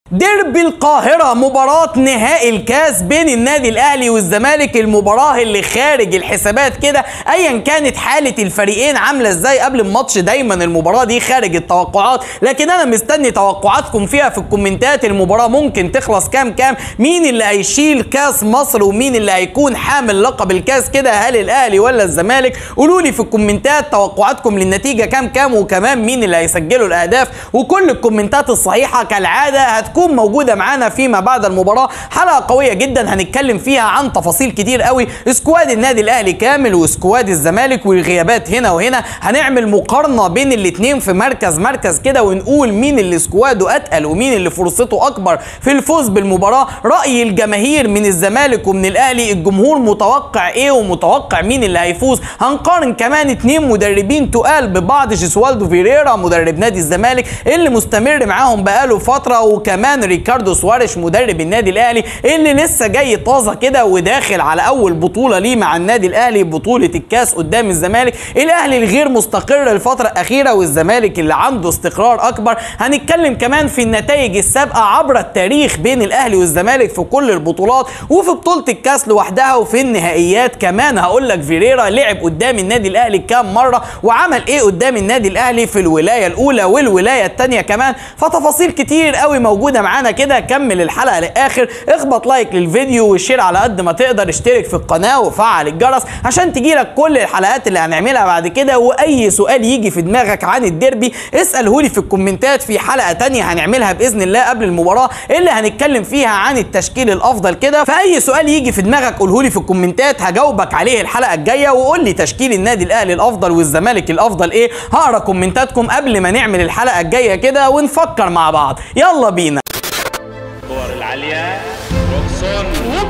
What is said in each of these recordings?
ديربي القاهرة مباراة نهائي الكاس بين النادي الأهلي والزمالك المباراة اللي خارج الحسابات كده أيا كانت حالة الفريقين عاملة إزاي قبل الماتش دايما المباراة دي خارج التوقعات لكن أنا مستني توقعاتكم فيها في الكومنتات المباراة ممكن تخلص كام كام مين اللي هيشيل كاس مصر ومين اللي هيكون حامل لقب الكاس كده هل الأهلي ولا الزمالك قولوا لي في الكومنتات توقعاتكم للنتيجة كام كام وكمان مين اللي هيسجلوا الأهداف وكل الكومنتات الصحيحة كالعادة هتكون هتكون موجوده معانا فيما بعد المباراه حلقه قويه جدا هنتكلم فيها عن تفاصيل كتير قوي سكواد النادي الاهلي كامل وسكواد الزمالك والغيابات هنا وهنا هنعمل مقارنه بين الاثنين في مركز مركز كده ونقول مين اللي سكواده اتقل ومين اللي فرصته اكبر في الفوز بالمباراه راي الجماهير من الزمالك ومن الاهلي الجمهور متوقع ايه ومتوقع مين اللي هيفوز هنقارن كمان اتنين مدربين تقال ببعض جيسوالدو فيريرا مدرب نادي الزمالك اللي مستمر معاهم بقاله فتره وكمان كمان ريكاردو سواريش مدرب النادي الاهلي اللي لسه جاي طازه كده وداخل على اول بطوله ليه مع النادي الاهلي بطوله الكاس قدام الزمالك الاهلي الغير مستقر الفتره الاخيره والزمالك اللي عنده استقرار اكبر هنتكلم كمان في النتائج السابقه عبر التاريخ بين الاهلي والزمالك في كل البطولات وفي بطوله الكاس لوحدها وفي النهائيات كمان هقول لك فيريرا لعب قدام النادي الاهلي كام مره وعمل ايه قدام النادي الاهلي في الولايه الاولى والولايه الثانيه كمان فتفاصيل كتير قوي موجوده معانا كده كمل الحلقه للاخر اخبط لايك للفيديو وشير على قد ما تقدر اشترك في القناه وفعل الجرس عشان تجيلك كل الحلقات اللي هنعملها بعد كده واي سؤال يجي في دماغك عن الديربي اساله لي في الكومنتات في حلقه تانية هنعملها باذن الله قبل المباراه اللي هنتكلم فيها عن التشكيل الافضل كده فاي سؤال يجي في دماغك قوله لي في الكومنتات هجاوبك عليه الحلقه الجايه وقول لي تشكيل النادي الاهلي الافضل والزمالك الافضل ايه هقرا كومنتاتكم قبل ما نعمل الحلقه الجايه كده ونفكر مع بعض يلا بينا الكور العالية روكسون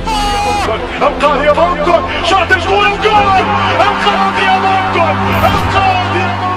انقاذ يا مونكو شاط الجول الجول انقاذ يا مونكو انقاذ يا مونكو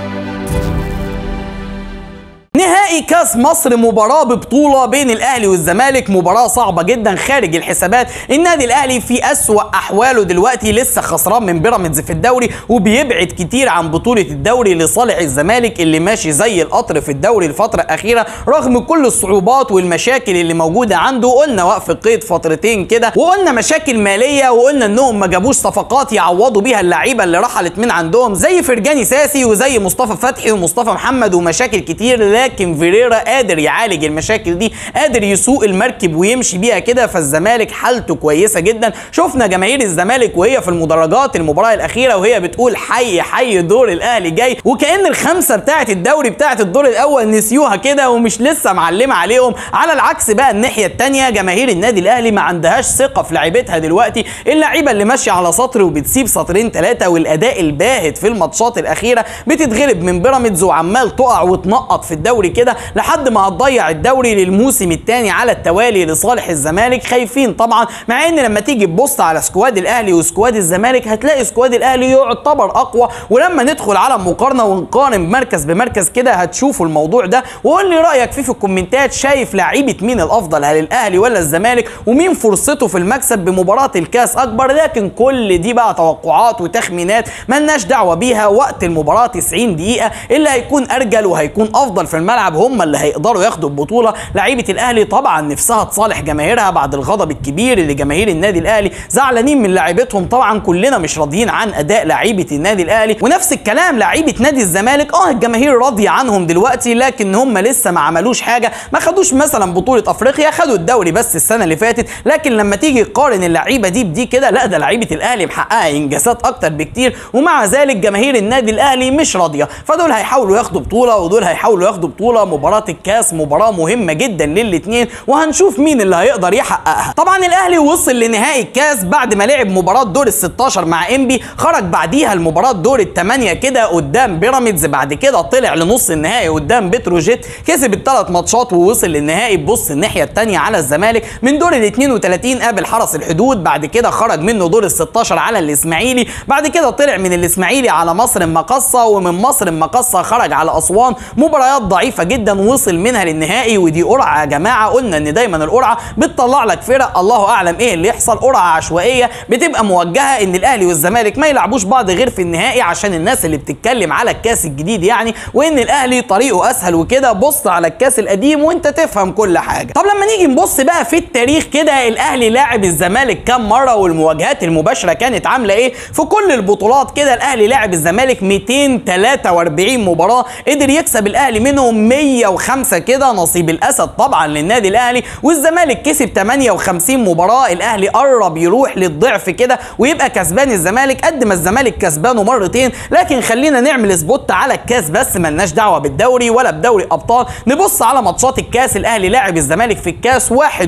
نهائي كاس مصر مباراة ببطولة بين الأهلي والزمالك مباراة صعبة جدا خارج الحسابات النادي الأهلي في أسوأ أحواله دلوقتي لسه خسران من بيراميدز في الدوري وبيبعد كتير عن بطولة الدوري لصالح الزمالك اللي ماشي زي القطر في الدوري الفترة الأخيرة رغم كل الصعوبات والمشاكل اللي موجودة عنده قلنا وقف قيد فترتين كده وقلنا مشاكل مالية وقلنا إنهم ما جابوش صفقات يعوضوا بيها اللعيبة اللي رحلت من عندهم زي فرجاني ساسي وزي مصطفى فتحي ومصطفى محمد ومشاكل كتير لكن فيريرا قادر يعالج المشاكل دي قادر يسوق المركب ويمشي بيها كده فالزمالك حالته كويسه جدا شفنا جماهير الزمالك وهي في المدرجات المباراه الاخيره وهي بتقول حي حي دور الاهلي جاي وكان الخمسه بتاعه الدوري بتاعه الدور الاول نسيوها كده ومش لسه معلمه عليهم على العكس بقى الناحيه الثانيه جماهير النادي الاهلي ما عندهاش ثقه في لعيبتها دلوقتي اللعيبه اللي ماشيه على سطر وبتسيب سطرين ثلاثه والاداء الباهت في الماتشات الاخيره بتتغلب من بيراميدز وعمال تقع وتنقط في الدوري كده لحد ما هتضيع الدوري للموسم الثاني على التوالي لصالح الزمالك خايفين طبعا مع ان لما تيجي تبص على سكواد الاهلي وسكواد الزمالك هتلاقي سكواد الاهلي يعتبر اقوى ولما ندخل على مقارنه ونقارن مركز بمركز كده هتشوفوا الموضوع ده وقول لي رايك فيه في الكومنتات شايف لعيبه مين الافضل هل الاهلي ولا الزمالك ومين فرصته في المكسب بمباراه الكاس اكبر لكن كل دي بقى توقعات وتخمينات ملناش دعوه بيها وقت المباراه 90 دقيقه اللي هيكون ارجل وهيكون افضل في الملعب هم اللي هيقدروا ياخدوا البطوله لعيبه الاهلي طبعا نفسها تصالح جماهيرها بعد الغضب الكبير اللي جماهير النادي الاهلي زعلانين من لعيبتهم طبعا كلنا مش راضيين عن اداء لعيبه النادي الاهلي ونفس الكلام لعيبه نادي الزمالك اه الجماهير راضيه عنهم دلوقتي لكن هم لسه ما عملوش حاجه ما خدوش مثلا بطوله افريقيا خدوا الدوري بس السنه اللي فاتت لكن لما تيجي تقارن اللعيبه دي بدي كده لا ده لعيبه الاهلي محققه انجازات اكتر بكتير ومع ذلك جماهير النادي الاهلي مش راضيه فدول هيحاولوا ياخدوا بطوله ودول هيحاولوا ياخدوا بطوله مباراه الكاس مباراه مهمه جدا للاثنين وهنشوف مين اللي هيقدر يحققها طبعا الاهلي وصل لنهائي الكاس بعد ما لعب مباراه دور ال 16 مع انبي خرج بعديها المباراه دور الثمانيه كده قدام بيراميدز بعد كده طلع لنص النهائي قدام بتروجيت كسب الثلاث ماتشات ووصل للنهائي بص الناحيه الثانيه على الزمالك من دور ال 32 قابل حرس الحدود بعد كده خرج منه دور ال 16 على الاسماعيلي بعد كده طلع من الاسماعيلي على مصر المقصه ومن مصر المقصه خرج على اسوان مباريات ضعيفه جدا جدا وصل منها للنهائي ودي قرعه يا جماعه قلنا ان دايما القرعه بتطلع لك فرق الله اعلم ايه اللي يحصل قرعه عشوائيه بتبقى موجهه ان الاهلي والزمالك ما يلعبوش بعض غير في النهائي عشان الناس اللي بتتكلم على الكاس الجديد يعني وان الاهلي طريقه اسهل وكده بص على الكاس القديم وانت تفهم كل حاجه طب لما نيجي نبص بقى في التاريخ كده الاهلي لاعب الزمالك كام مره والمواجهات المباشره كانت عامله ايه في كل البطولات كده الاهلي لاعب الزمالك 243 مباراه قدر يكسب الاهلي منهم 105 كده نصيب الاسد طبعا للنادي الاهلي والزمالك كسب 58 مباراه الاهلي قرب يروح للضعف كده ويبقى كسبان الزمالك قد ما الزمالك كسبانه مرتين لكن خلينا نعمل سبوت على الكاس بس ملناش دعوه بالدوري ولا بدوري ابطال نبص على ماتشات الكاس الاهلي لاعب الزمالك في الكاس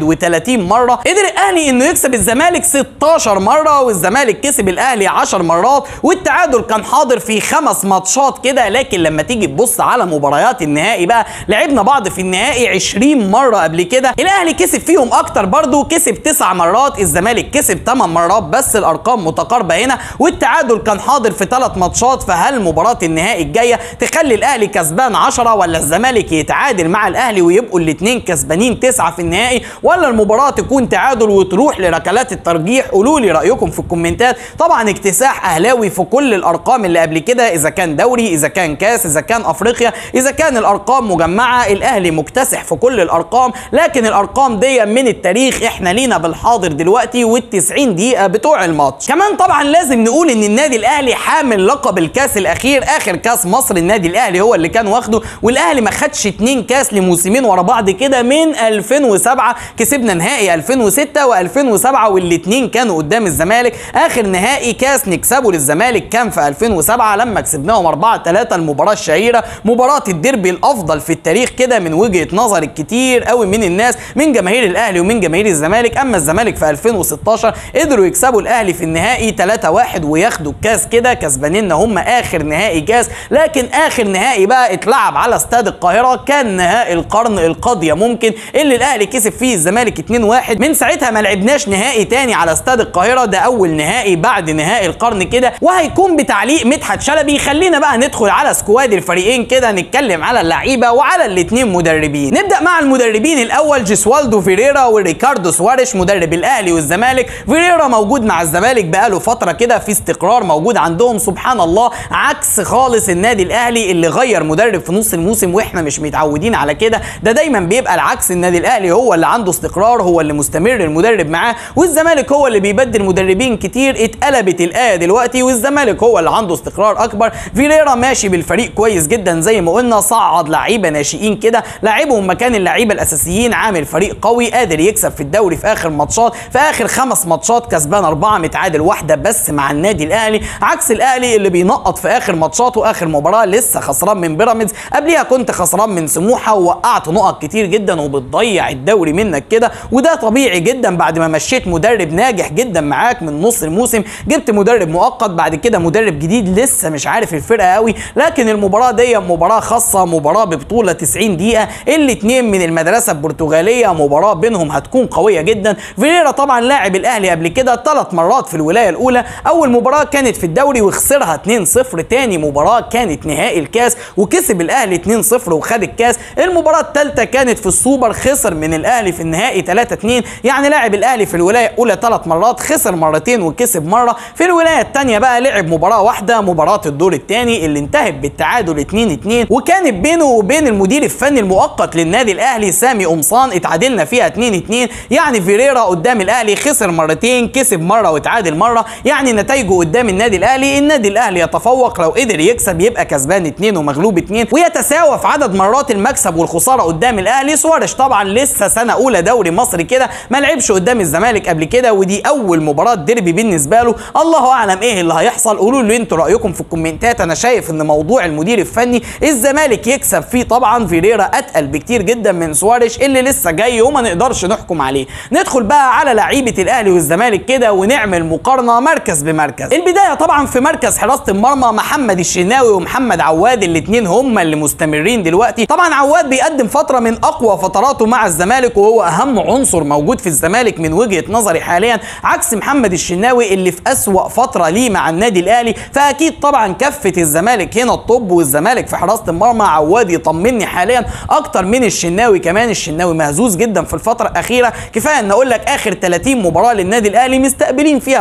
31 مره قدر الاهلي انه يكسب الزمالك 16 مره والزمالك كسب الاهلي 10 مرات والتعادل كان حاضر في خمس ماتشات كده لكن لما تيجي تبص على مباريات النهائي بقى لعبنا بعض في النهائي 20 مره قبل كده الاهلي كسب فيهم اكتر برضه كسب 9 مرات الزمالك كسب 8 مرات بس الارقام متقاربه هنا والتعادل كان حاضر في ثلاث ماتشات فهل مباراه النهائي الجايه تخلي الاهلي كسبان 10 ولا الزمالك يتعادل مع الاهلي ويبقوا الاثنين كسبانين 9 في النهائي ولا المباراه تكون تعادل وتروح لركلات الترجيح قولوا لي رايكم في الكومنتات طبعا اكتساح اهلاوي في كل الارقام اللي قبل كده اذا كان دوري اذا كان كاس اذا كان افريقيا اذا كان الارقام مجمعه الاهلي مكتسح في كل الارقام لكن الارقام دي من التاريخ احنا لينا بالحاضر دلوقتي وال90 دقيقه بتوع الماتش كمان طبعا لازم نقول ان النادي الاهلي حامل لقب الكاس الاخير اخر كاس مصر النادي الاهلي هو اللي كان واخده والاهلي ما خدش اتنين كاس لموسمين ورا بعض كده من 2007 كسبنا نهائي 2006 و2007 والاتنين كانوا قدام الزمالك اخر نهائي كاس نكسبه للزمالك كان في 2007 لما كسبناهم 4 3 المباراه الشهيره مباراه الديربي الافضل في التاريخ كده من وجهه نظر الكتير قوي من الناس من جماهير الاهلي ومن جماهير الزمالك اما الزمالك في 2016 قدروا يكسبوا الاهلي في النهائي 3 1 وياخدوا الكاس كده كسبانين هم اخر نهائي كاس لكن اخر نهائي بقى اتلعب على استاد القاهره كان نهائي القرن القاضيه ممكن اللي الاهلي كسب فيه الزمالك 2 1 من ساعتها ما لعبناش نهائي تاني على استاد القاهره ده اول نهائي بعد نهائي القرن كده وهيكون بتعليق مدحت شلبي خلينا بقى ندخل على سكواد الفريقين كده نتكلم على اللعيبه وعلى الاثنين مدربين نبدا مع المدربين الاول جيسوالدو فيريرا وريكاردو سواريش مدرب الاهلي والزمالك فيريرا موجود مع الزمالك بقاله فتره كده في استقرار موجود عندهم سبحان الله عكس خالص النادي الاهلي اللي غير مدرب في نص الموسم واحنا مش متعودين على كده ده دايما بيبقى العكس النادي الاهلي هو اللي عنده استقرار هو اللي مستمر المدرب معاه والزمالك هو اللي بيبدل مدربين كتير اتقلبت الايه دلوقتي والزمالك هو اللي عنده استقرار اكبر فيريرا ماشي بالفريق كويس جدا زي ما قلنا صعد لعيبه ناشئين كده لعبهم مكان اللعيبه الاساسيين عامل فريق قوي قادر يكسب في الدوري في اخر ماتشات في اخر خمس ماتشات كسبان اربعه متعادل واحده بس مع النادي الاهلي عكس الاهلي اللي بينقط في اخر ماتشاته اخر مباراه لسه خسران من بيراميدز قبليها كنت خسران من سموحه ووقعت نقط كتير جدا وبتضيع الدوري منك كده وده طبيعي جدا بعد ما مشيت مدرب ناجح جدا معاك من نص الموسم جبت مدرب مؤقت بعد كده مدرب جديد لسه مش عارف الفرقه قوي لكن المباراه دي مباراه خاصه مباراه ببطوله 90 دقيقه الاثنين من المدرسه البرتغاليه مباراه بينهم هتكون قويه جدا فيريرا طبعا لاعب الاهلي قبل كده ثلاث مرات في الولايه الاولى اول مباراه كانت في الدوري وخسرها 2-0 تاني مباراه كانت نهائي الكاس وكسب الاهلي 2-0 وخد الكاس المباراه الثالثه كانت في السوبر خسر من الاهلي في النهائي 3-2 يعني لاعب الاهلي في الولايه الاولى ثلاث مرات خسر مرتين وكسب مره في الولايه الثانيه بقى لعب مباراه واحده مباراه الدور الثاني اللي انتهت بالتعادل 2-2 وكانت بينه وبين المدير الفني المؤقت للنادي الاهلي سامي قمصان اتعادلنا فيها 2-2 يعني فيريرا قدام الاهلي خسر مرتين كسب مره وتعادل مره يعني نتائجه قدام النادي الاهلي النادي الاهلي يتفوق لو قدر يكسب يبقى كسبان 2 ومغلوب 2 ويتساوى في عدد مرات المكسب والخساره قدام الاهلي سوارش طبعا لسه سنه اولى دوري مصري كده ما لعبش قدام الزمالك قبل كده ودي اول مباراه ديربي بالنسبه له الله اعلم ايه اللي هيحصل قولوا لي انتوا رايكم في الكومنتات انا شايف ان موضوع المدير الفني الزمالك يكسب فيه طبعا فيريرا اتقل بكتير جدا من سواريش اللي لسه جاي وما نقدرش نحكم عليه ندخل بقى على لعيبه الاهلي والزمالك كده ونعمل مقارنه مركز بمركز البدايه طبعا في مركز حراسه المرمى محمد الشناوي ومحمد عواد الاثنين هم اللي مستمرين دلوقتي طبعا عواد بيقدم فتره من اقوى فتراته مع الزمالك وهو اهم عنصر موجود في الزمالك من وجهه نظري حاليا عكس محمد الشناوي اللي في اسوا فتره ليه مع النادي الاهلي فاكيد طبعا كفه الزمالك هنا الطب والزمالك في حراسه المرمى عواد يطمن مطمني حاليا اكتر من الشناوي كمان الشناوي مهزوز جدا في الفتره الاخيره كفايه ان اقول لك اخر 30 مباراه للنادي الاهلي مستقبلين فيها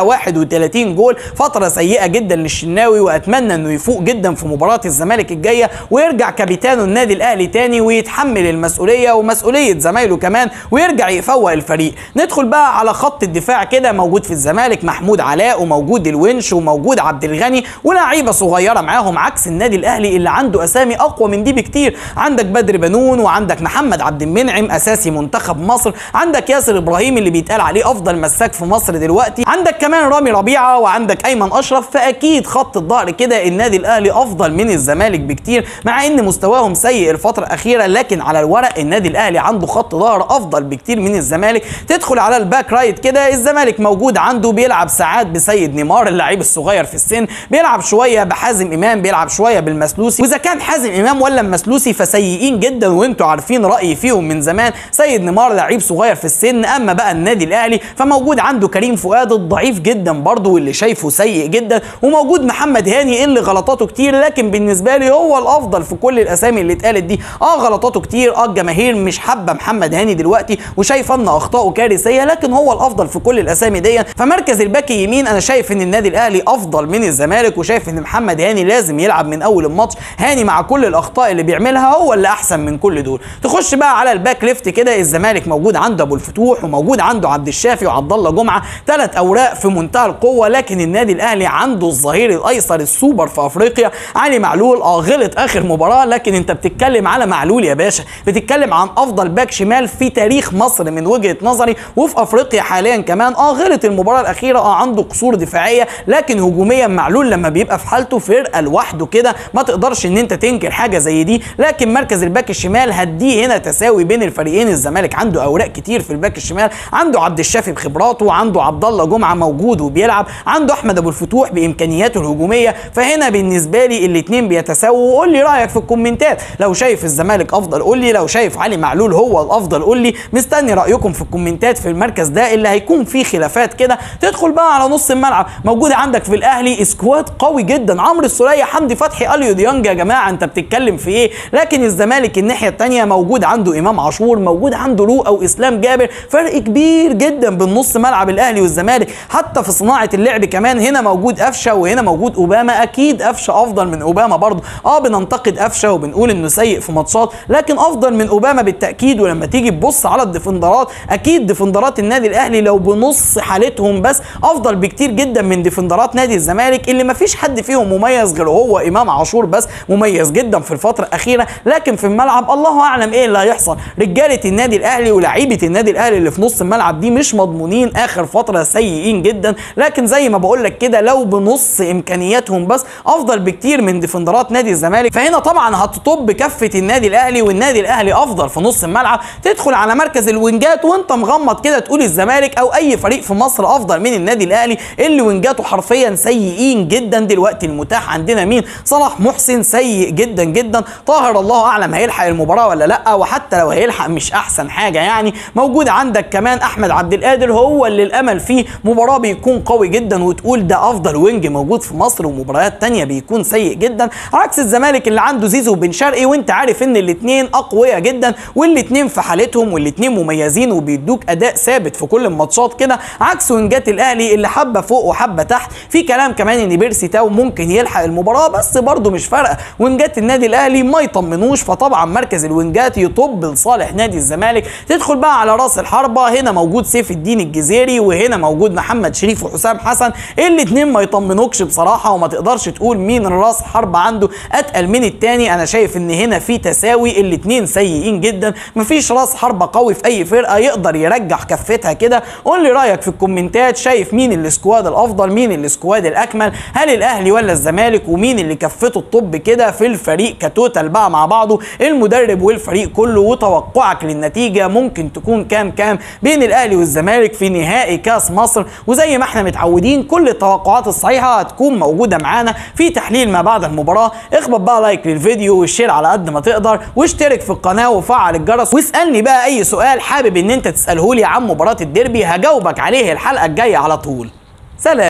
31 جول فتره سيئه جدا للشناوي واتمنى انه يفوق جدا في مباراه الزمالك الجايه ويرجع كابيتانو النادي الاهلي تاني ويتحمل المسؤوليه ومسؤوليه زمايله كمان ويرجع يفوق الفريق ندخل بقى على خط الدفاع كده موجود في الزمالك محمود علاء وموجود الونش وموجود عبد الغني ولاعيبه صغيره معاهم عكس النادي الاهلي اللي عنده اسامي اقوى من دي بكتير عندك بدر بنون وعندك محمد عبد المنعم اساسي منتخب مصر عندك ياسر ابراهيم اللي بيتقال عليه افضل مساك في مصر دلوقتي عندك كمان رامي ربيعه وعندك ايمن اشرف فاكيد خط الظهر كده النادي الاهلي افضل من الزمالك بكتير مع ان مستواهم سيء الفتره الاخيره لكن على الورق النادي الاهلي عنده خط ظهر افضل بكتير من الزمالك تدخل على الباك رايت كده الزمالك موجود عنده بيلعب ساعات بسيد نيمار اللعيب الصغير في السن بيلعب شويه بحازم امام بيلعب شويه بالمسلوسي واذا كان حازم امام ولا المسلوسي فسيئين جدا وانتوا عارفين رايي فيهم من زمان سيد نيمار لعيب صغير في السن اما بقى النادي الاهلي فموجود عنده كريم فؤاد الضعيف جدا برضه واللي شايفه سيء جدا وموجود محمد هاني اللي غلطاته كتير لكن بالنسبه لي هو الافضل في كل الاسامي اللي اتقالت دي اه غلطاته كتير اه الجماهير مش حابه محمد هاني دلوقتي وشايفه ان اخطائه كارثيه لكن هو الافضل في كل الاسامي دي فمركز الباك يمين انا شايف ان النادي الاهلي افضل من الزمالك وشايف ان محمد هاني لازم يلعب من اول الماتش هاني مع كل الاخطاء اللي بيعملها هو اللي احسن من كل دول تخش بقى على الباك ليفت كده الزمالك موجود عنده ابو الفتوح وموجود عنده عبد الشافي وعبد الله جمعه ثلاث اوراق في منتهى القوه لكن النادي الاهلي عنده الظهير الايسر السوبر في افريقيا علي معلول اه غلط اخر مباراه لكن انت بتتكلم على معلول يا باشا بتتكلم عن افضل باك شمال في تاريخ مصر من وجهه نظري وفي افريقيا حاليا كمان اه غلط المباراه الاخيره اه عنده قصور دفاعيه لكن هجوميا معلول لما بيبقى في حالته فرقه لوحده كده ما تقدرش ان انت تنكر حاجه زي دي لكن مركز الباك الشمال هديه هنا تساوي بين الفريقين الزمالك عنده اوراق كتير في الباك الشمال عنده عبد الشافي بخبراته وعنده عبد الله جمعه موجود وبيلعب عنده احمد ابو الفتوح بامكانياته الهجوميه فهنا بالنسبه لي الاثنين بيتساووا وقول لي رايك في الكومنتات لو شايف الزمالك افضل قول لي لو شايف علي معلول هو الافضل قول لي مستني رايكم في الكومنتات في المركز ده اللي هيكون فيه خلافات كده تدخل بقى على نص الملعب موجود عندك في الاهلي سكواد قوي جدا عمرو السوليه حمدي فتحي اليو ديانج يا جماعه انت بتتكلم في ايه لكن الزمالك الناحيه الثانيه موجود عنده امام عاشور موجود عنده لو او اسلام جابر فرق كبير جدا بين نص ملعب الاهلي والزمالك حتى في صناعه اللعب كمان هنا موجود قفشه وهنا موجود اوباما اكيد قفشه افضل من اوباما برضه اه بننتقد قفشه وبنقول انه سيء في ماتشات لكن افضل من اوباما بالتاكيد ولما تيجي تبص على الديفندرات اكيد ديفندرات النادي الاهلي لو بنص حالتهم بس افضل بكتير جدا من ديفندرات نادي الزمالك اللي ما فيش حد فيهم مميز غير هو امام عاشور بس مميز جدا في الفتره الاخيره لكن في الملعب الله اعلم ايه اللي هيحصل رجاله النادي الاهلي ولاعيبه النادي الاهلي اللي في نص الملعب دي مش مضمونين اخر فتره سيئين جدا لكن زي ما بقول لك كده لو بنص امكانياتهم بس افضل بكتير من ديفندرات نادي الزمالك فهنا طبعا هتطب كفه النادي الاهلي والنادي الاهلي افضل في نص الملعب تدخل على مركز الوينجات وانت مغمض كده تقول الزمالك او اي فريق في مصر افضل من النادي الاهلي اللي وينجاته حرفيا سيئين جدا دلوقتي المتاح عندنا مين صلاح محسن سيء جدا جدا طاهر الله اعلم هيلحق المباراه ولا لا وحتى لو هيلحق مش احسن حاجه يعني موجود عندك كمان احمد عبد القادر هو اللي الامل فيه مباراه بيكون قوي جدا وتقول ده افضل وينج موجود في مصر ومباريات تانية بيكون سيء جدا عكس الزمالك اللي عنده زيزو وبن شرقي وانت عارف ان الاثنين اقوياء جدا والاثنين في حالتهم والاثنين مميزين وبيدوك اداء ثابت في كل الماتشات كده عكس وينجات الاهلي اللي حبه فوق وحبه تحت في كلام كمان ان بيرسي تاو ممكن يلحق المباراه بس برضه مش فارقه وينجات النادي الاهلي ما يطمنوش فطبعا مركز الوينجات يطب لصالح نادي الزمالك تدخل بقى على راس الحربه هنا موجود سيف الدين الجزيري وهنا موجود محمد شريف وحسام حسن الاثنين ما يطمنوكش بصراحه وما تقدرش تقول مين الراس حربه عنده اتقل من التاني انا شايف ان هنا في تساوي الاثنين سيئين جدا مفيش راس حربه قوي في اي فرقه يقدر يرجح كفتها كده قول لي رايك في الكومنتات شايف مين السكواد الافضل مين السكواد الاكمل هل الاهلي ولا الزمالك ومين اللي كفته الطب كده في الفريق كتوتال بقى مع بعضه المدرب والفريق كله وتوقعك للنتيجه ممكن تكون كام كام بين الاهلي والزمالك في نهائي كاس مصر وزي ما احنا متعودين كل التوقعات الصحيحه هتكون موجوده معانا في تحليل ما بعد المباراه اخبط بقى لايك للفيديو والشير على قد ما تقدر واشترك في القناه وفعل الجرس واسالني بقى اي سؤال حابب ان انت تساله لي عن مباراه الديربي هجاوبك عليه الحلقه الجايه على طول سلام